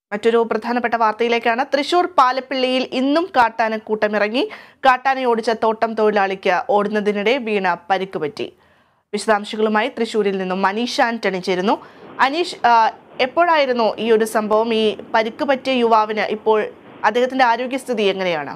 മറ്റൊരു പ്രധാനപ്പെട്ട വാർത്തയിലേക്കാണ് തൃശൂർ പാലപ്പിള്ളിയിൽ ഇന്നും കാട്ടാനക്കൂട്ടമിറങ്ങി കാട്ടാനെ ഓടിച്ച തോട്ടം തൊഴിലാളിക്ക് ഓടുന്നതിനിടെ വീണ പരിക്ക് പറ്റി വിശദാംശങ്ങളുമായി തൃശൂരിൽ നിന്നും മനീഷ് ആന്റണി ചേരുന്നു അനീഷ് ആ, എപ്പോഴായിരുന്നു ഈ ഒരു സംഭവം ഈ പരിക്ക് പറ്റിയ യുവാവിന് ഇപ്പോൾ അദ്ദേഹത്തിന്റെ ആരോഗ്യസ്ഥിതി എങ്ങനെയാണ്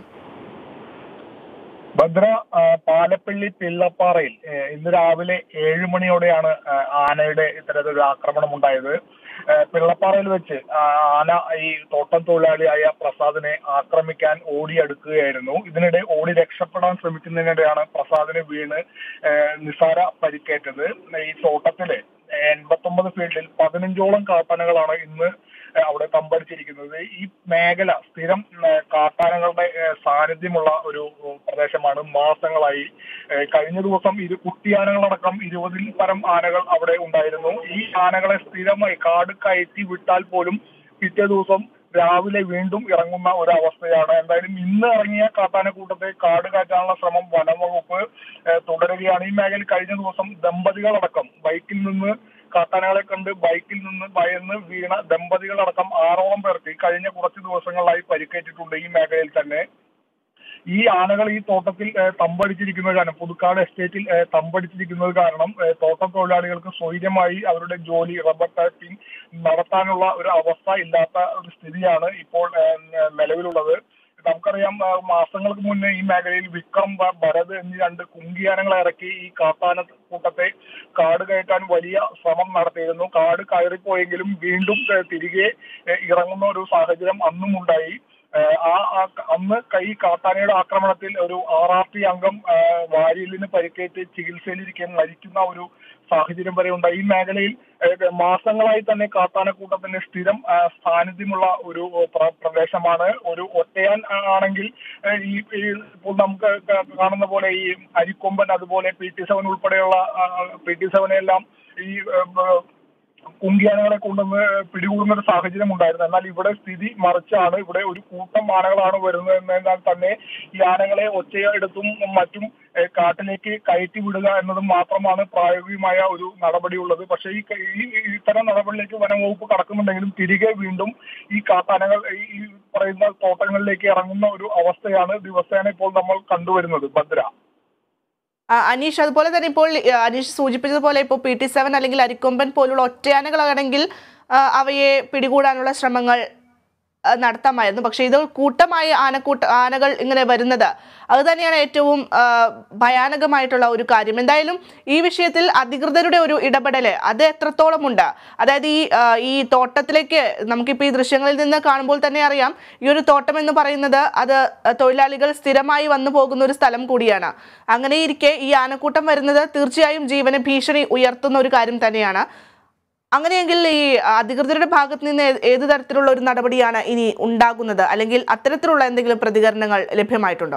ഭദ്ര ആ, പാലപ്പള്ളി പിള്ളപ്പാറയിൽ ഏ, ഇന്ന് രാവിലെ ഏഴ് മണിയോടെയാണ് ആ, ആനയുടെ ഇത്തരത്തിലൊരു ആക്രമണം ഉണ്ടായത് ഏ, പിള്ളപ്പാറയിൽ വെച്ച് ആ, ആന ഈ തോട്ടം തൊഴിലാളിയായ പ്രസാദിനെ ആക്രമിക്കാൻ ഓടിയെടുക്കുകയായിരുന്നു ഇതിനിടെ ഓടി രക്ഷപ്പെടാൻ ശ്രമിക്കുന്നതിനിടെയാണ് പ്രസാദിന് വീണ് ഏ, നിസാര പരിക്കേറ്റത് ഈ തോട്ടത്തിലെ എൺപത്തൊമ്പത് ഫീൽഡിൽ പതിനഞ്ചോളം കാട്ടാനകളാണ് ഇന്ന് ഏഹ് അവിടെ തമ്പടിച്ചിരിക്കുന്നത് ഈ മേഖല സ്ഥിരം ഏഹ് കാട്ടാനകളുടെ ഏഹ് സാന്നിധ്യമുള്ള ഒരു ഏഹ് പ്രദേശമാണ് മാസങ്ങളായി ഏഹ് കഴിഞ്ഞ ദിവസം ഇരു കുട്ടിയാനകളടക്കം ഇരുപതിൽ പരം ആനകൾ അവിടെ ഉണ്ടായിരുന്നു ഈ ആനകളെ സ്ഥിരമായി കാട് കയറ്റി വിട്ടാൽ പോലും പിറ്റേ ദിവസം രാവിലെ വീണ്ടും ഇറങ്ങുന്ന ഒരു അവസ്ഥയാണ് എന്തായാലും ഇന്ന് ഇറങ്ങിയ കാട്ടാനക്കൂട്ടത്തെ കാട് കയറ്റാനുള്ള ശ്രമം വനം വകുപ്പ് ഏഹ് തുടരുകയാണ് ഈ മേഖലയിൽ കഴിഞ്ഞ ദിവസം ദമ്പതികളടക്കം ബൈക്കിൽ നിന്ന് കാട്ടാനകളെ കണ്ട് ബൈക്കിൽ നിന്ന് ഭയന്ന് വീണ ദമ്പതികളടക്കം ആറോളം പേർക്ക് ഈ കഴിഞ്ഞ കുറച്ച് ദിവസങ്ങളായി പരിക്കേറ്റിട്ടുണ്ട് ഈ മേഖലയിൽ തന്നെ ഈ ആനകൾ ഈ തോട്ടത്തിൽ ഏഹ്, തമ്പടിച്ചിരിക്കുന്നത് കാരണം പുതുക്കാട് എസ്റ്റേറ്റിൽ ഏഹ്, തമ്പടിച്ചിരിക്കുന്നത് കാരണം ഏഹ്, തോട്ടം തൊഴിലാളികൾക്ക് സ്വൈര്യമായി അവരുടെ ജോലി റബ്ബർ ടാപ്പിംഗ് നടത്താനുള്ള ഒരു അവസ്ഥ ഇല്ലാത്ത ഒരു സ്ഥിതിയാണ് ഇപ്പോൾ ഏഹ്, നിലവിലുള്ളത് നമുക്കറിയാം ആ, മാസങ്ങൾക്ക് മുന്നേ ഈ മേഖലയിൽ വിക്രം ഭ- ഭരത് എന്നീ രണ്ട് കുങ്കിയാനങ്ങളെ ഇറക്കി ഈ കാട്ടാന കൂട്ടത്തെ കാട് കയറ്റാൻ വലിയ ശ്രമം നടത്തിയിരുന്നു കാട് കയറിപ്പോയെങ്കിലും വീണ്ടും ഏ, തിരികെ ഏ, ഇറങ്ങുന്ന ഒരു സാഹചര്യം അന്നും ഉണ്ടായി ഏ, ആ ആ- അന്ന് കൈ കാട്ടാനയുടെ ആക്രമണത്തിൽ ഒരു ആർ ആർ ടി അംഗം ആ, വാരിയലിന് പരിക്കേറ്റ് ചികിത്സയിലിരിക്കാൻ മരിക്കുന്ന ഒരു സാഹചര്യം വരെ ഉണ്ടായി ഈ മേഖലയിൽ ഏ, മാസങ്ങളായി തന്നെ കാട്ടാനക്കൂട്ടത്തിന്റെ സ്ഥിരം ആ, സാന്നിധ്യമുള്ള ഒരു പ്ര- പ്രദേശമാണ് ഒരു ഒറ്റയാൻ ആ- ആണെങ്കിൽ ഏ, ഈ ഈ ഇപ്പോൾ നമുക്ക് ക- കാണുന്ന പോലെ ഈ അരിക്കൊമ്പൻ അതുപോലെ പി ടി സെവൻ ഉൾപ്പെടെയുള്ള പി ടി സെവനെല്ലാം ഈ ഏ, ബ- കുങ്കിയാനകളെ കൊണ്ടുവന്ന് പിടികൂടുന്ന ഒരു സാഹചര്യം ഉണ്ടായിരുന്നു എന്നാൽ ഇവിടെ സ്ഥിതി മറിച്ചാണ് ഇവിടെ ഒരു കൂട്ടം ആനകളാണ് വരുന്നത് എന്നതിനാൽ തന്നെ ഈ ആനകളെ ഒച്ചയെടുത്തും മറ്റും ഏഹ്, കാട്ടിലേക്ക് കയറ്റി വിടുക എന്നതും മാത്രമാണ് പ്രായോഗികമായ ഒരു നടപടിയുള്ളത് പക്ഷേ ഈ ക- ഈ ഈ ഇത്തരം നടപടിയിലേക്ക് വനം വകുപ്പ് കടക്കുന്നുണ്ടെങ്കിലും തിരികെ വീണ്ടും ഈ കാട്ടാനകൾ ഈ ഈ പറയുന്ന തോട്ടങ്ങളിലേക്ക് ഇറങ്ങുന്ന ഒരു അവസ്ഥയാണ് ദിവസേന ഇപ്പോൾ നമ്മൾ കണ്ടുവരുന്നത് ഭദ്ര ആ, അനീഷ് അതുപോലെ തന്നെ ഇപ്പോൾ ആ, അനീഷ് സൂചിപ്പിച്ചതുപോലെ ഇപ്പോൾ പി ടി സെവൻ അല്ലെങ്കിൽ അരിക്കൊമ്പൻ പോലുള്ള ഒറ്റയാനകളാണെങ്കിൽ ആ, അവയെ പിടികൂടാനുള്ള ശ്രമങ്ങൾ ആ, നടത്താമായിരുന്നു പക്ഷേ ഇത് കൂട്ടമായി ആനക്കൂട്ട ആനകൾ ഇങ്ങനെ വരുന്നത് അത് തന്നെയാണ് ഏറ്റവും ആ, ഭയാനകമായിട്ടുള്ള ഒരു കാര്യം എന്തായാലും ഈ വിഷയത്തിൽ അധികൃതരുടെ ഒരു ഇടപെടൽ അത് എത്രത്തോളം ഉണ്ട് അതായത് ഈ ആ, ഈ തോട്ടത്തിലേക്ക് നമുക്കിപ്പോൾ ഈ ദൃശ്യങ്ങളിൽ നിന്ന് കാണുമ്പോൾ തന്നെ അറിയാം ഈ ഒരു തോട്ടം എന്ന് പറയുന്നത് അത് തൊഴിലാളികൾ സ്ഥിരമായി വന്നു പോകുന്ന ഒരു സ്ഥലം കൂടിയാണ് അങ്ങനെ ഇരിക്കെ ഈ ആനക്കൂട്ടം വരുന്നത് തീർച്ചയായും ജീവന് ഭീഷണി ഉയർത്തുന്ന ഒരു കാര്യം തന്നെയാണ് അങ്ങനെയെങ്കിൽ ഈ അധികൃതരുടെ ഭാഗത്ത് നിന്ന് ഏ- ഏത് തരത്തിലുള്ള ഒരു നടപടിയാണ് ഇനി ഉണ്ടാകുന്നത് അല്ലെങ്കിൽ അത്തരത്തിലുള്ള എന്തെങ്കിലും പ്രതികരണങ്ങൾ ലഭ്യമായിട്ടുണ്ടോ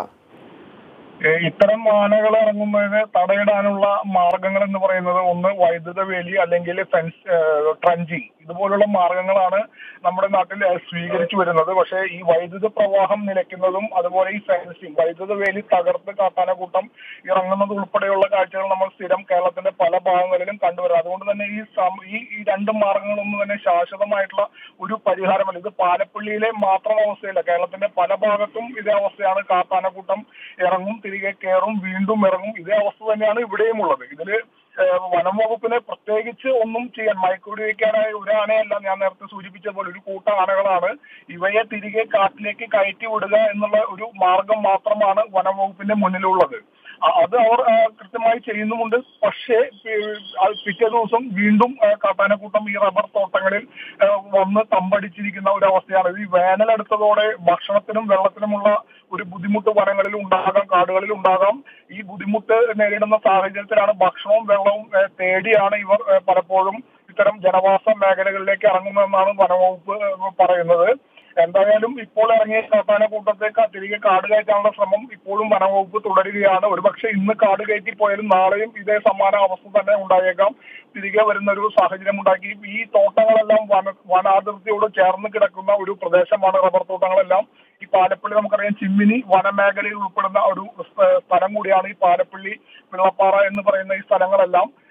ഏഹ് ഇത്തരം ആനകൾ ഇറങ്ങുന്നതിന് തടയിടാനുള്ള മാർഗങ്ങൾ എന്ന് പറയുന്നത് ഒന്ന് വൈദ്യുത വേലി അല്ലെങ്കിൽ ഫെൻസ് ട്രഞ്ചിങ് ഇതുപോലുള്ള മാർഗങ്ങളാണ് നമ്മുടെ നാട്ടിൽ ഏഹ് സ്വീകരിച്ചു വരുന്നത് പക്ഷേ ഈ വൈദ്യുത പ്രവാഹം നിലയ്ക്കുന്നതും അതുപോലെ ഈ ഫെൻസിങ് വൈദ്യുത വേലി തകർത്ത് കാട്ടാനക്കൂട്ടം ഇറങ്ങുന്നത് ഉൾപ്പെടെയുള്ള കാഴ്ചകൾ നമ്മൾ സ്ഥിരം കേരളത്തിന്റെ പല ഭാഗങ്ങളിലും കണ്ടുവരും അതുകൊണ്ട് തന്നെ ഈ സം- ഈ ഈ രണ്ട് മാർഗങ്ങളൊന്നും തന്നെ ശാശ്വതമായിട്ടുള്ള ഒരു പരിഹാരമല്ല ഇത് പാലപ്പള്ളിയിലെ മാത്രം അവസ്ഥയല്ല കേരളത്തിന്റെ പല ഭാഗത്തും ഇതേ അവസ്ഥയാണ് കാട്ടാനക്കൂട്ടം ഇറങ്ങും തിരികെ കയറും വീണ്ടും ഇറങ്ങും ഇതേ അവസ്ഥ തന്നെയാണ് ഇവിടെയും ഉള്ളത് ഇതില് ഏഹ് വനം വകുപ്പിനെ പ്രത്യേകിച്ച് ഒന്നും ചെയ്യാൻ മയക്കുവെടി വയ്ക്കാനായി ഒരു ആനയല്ല ഞാൻ നേരത്തെ സൂചിപ്പിച്ച പോലെ ഒരു കൂട്ടം ആനകളാണ് ഇവയെ തിരികെ കാട്ടിലേക്ക് കയറ്റി വിടുക എന്നുള്ള ഒരു മാർഗം മാത്രമാണ് വനം വകുപ്പിന്റെ മുന്നിലുള്ളത് അ- അത് അവർ ആ, കൃത്യമായി ചെയ്യുന്നുമുണ്ട് പക്ഷേ ഏഹ്, അത് പിറ്റേ ദിവസം വീണ്ടും ആ, കാട്ടാനക്കൂട്ടം ഈ റബ്ബർ തോട്ടങ്ങളിൽ ആ, വന്ന് തമ്പടിച്ചിരിക്കുന്ന ഒരു അവസ്ഥയാണ് ഈ വേനലെടുത്തതോടെ ഭക്ഷണത്തിനും വെള്ളത്തിനുമുള്ള ഒരു ബുദ്ധിമുട്ട് വനങ്ങളിൽ ഉണ്ടാകാം കാടുകളിൽ ഉണ്ടാകാം ഈ ബുദ്ധിമുട്ട് നേരിടുന്ന സാഹചര്യത്തിലാണ് ഭക്ഷണവും വെള്ളവും ഏഹ്, തേടിയാണ് ഇവർ ഏഹ്, പലപ്പോഴും ഇത്തരം ജനവാസ മേഖലകളിലേക്ക് ഇറങ്ങുന്നതെന്നാണ് വനവകുപ്പ് ഏഹ്, പറയുന്നത് എന്തായാലും ഇപ്പോൾ ഇറങ്ങിയ കാട്ടാന കൂട്ടത്തെ ക- തിരികെ കാട് കയറ്റാനുള്ള ശ്രമം ഇപ്പോഴും വനവകുപ്പ് തുടരുകയാണ് ഒരുപക്ഷെ ഇന്ന് കാട് കയറ്റി പോയാലും നാളെയും ഇതേ സമാന അവസ്ഥ തന്നെ ഉണ്ടായേക്കാം തിരികെ വരുന്ന ഒരു സാഹചര്യം ഉണ്ടാക്കി ഈ തോട്ടങ്ങളെല്ലാം വന വനാതിർത്തിയോട് ചേർന്ന് കിടക്കുന്ന ഒരു പ്രദേശമാണ് റബ്ബർ തോട്ടങ്ങളെല്ലാം ഈ പാലപ്പള്ളി നമുക്കറിയാം ചിമ്മിനി വനമേഖലയിൽ ഉൾപ്പെടുന്ന ഒരു സ്ഥ- സ്ഥലം കൂടിയാണ് ഈ പാലപ്പള്ളി പിള്ളപ്പാറ എന്ന് പറയുന്ന ഈ സ്ഥലങ്ങളെല്ലാം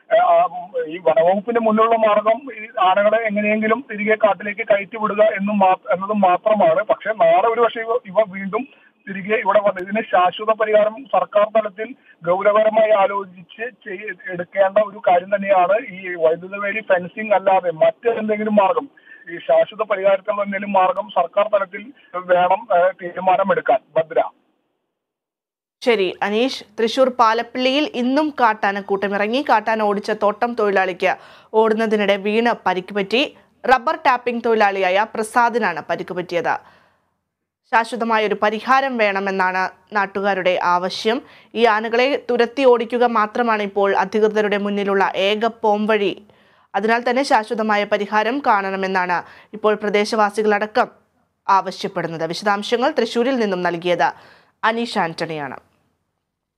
ഏ, ആ, ഈ വനവകുപ്പിന് മുന്നിലുള്ള മാർഗം ഈ ആനകളെ എങ്ങനെയെങ്കിലും തിരികെ കാട്ടിലേക്ക് കയറ്റി വിടുക എന്നും മാ- എന്നതും മാത്രമാണ് പക്ഷെ നാളെ ഒരു പക്ഷേ ഇവ- ഇവ വീണ്ടും തിരികെ ഇവിടെ വന്ന് ഇതിന് ശാശ്വത പരിഹാരം സർക്കാർ തലത്തിൽ ഗൗരവകരമായി ആലോചിച്ച് ചെയ്യ എടുക്കേണ്ട ഒരു കാര്യം തന്നെയാണ് ഈ വൈദ്യുത വേലി ഫെൻസിംഗ് അല്ലാതെ മറ്റെന്തെങ്കിലും മാർഗം ഈ ശാശ്വത പരിഹാരത്തിനുള്ള എന്തെങ്കിലും മാർഗം സർക്കാർ തലത്തിൽ വേണം ഏ, തീരുമാനമെടുക്കാൻ ഭദ്ര ശരി അനീഷ് തൃശൂർ പാലപ്പള്ളിയിൽ ഇന്നും കാട്ടാനക്കൂട്ടം ഇറങ്ങി കാട്ടാന ഓടിച്ച തോട്ടം തൊഴിലാളിക്ക് ഓടുന്നതിനിടെ വീണ് പരിക്ക് പറ്റി റബ്ബർ ടാപ്പിംഗ് തൊഴിലാളിയായ പ്രസാദിനാണ് പരിക്ക് പറ്റിയത് ശാശ്വതമായ ഒരു പരിഹാരം വേണമെന്നാണ് നാട്ടുകാരുടെ ആവശ്യം ഈ ആനകളെ തുരത്തി ഓടിക്കുക മാത്രമാണ് ഇപ്പോൾ അധികൃതരുടെ മുന്നിലുള്ള ഏക പോംവഴി അതിനാൽ തന്നെ ശാശ്വതമായ പരിഹാരം കാണണമെന്നാണ് ഇപ്പോൾ പ്രദേശവാസികളടക്കം ആവശ്യപ്പെടുന്നത് വിശദാംശങ്ങൾ തൃശൂരിൽ നിന്നും നൽകിയത് അനീഷ് ആന്റണിയാണ്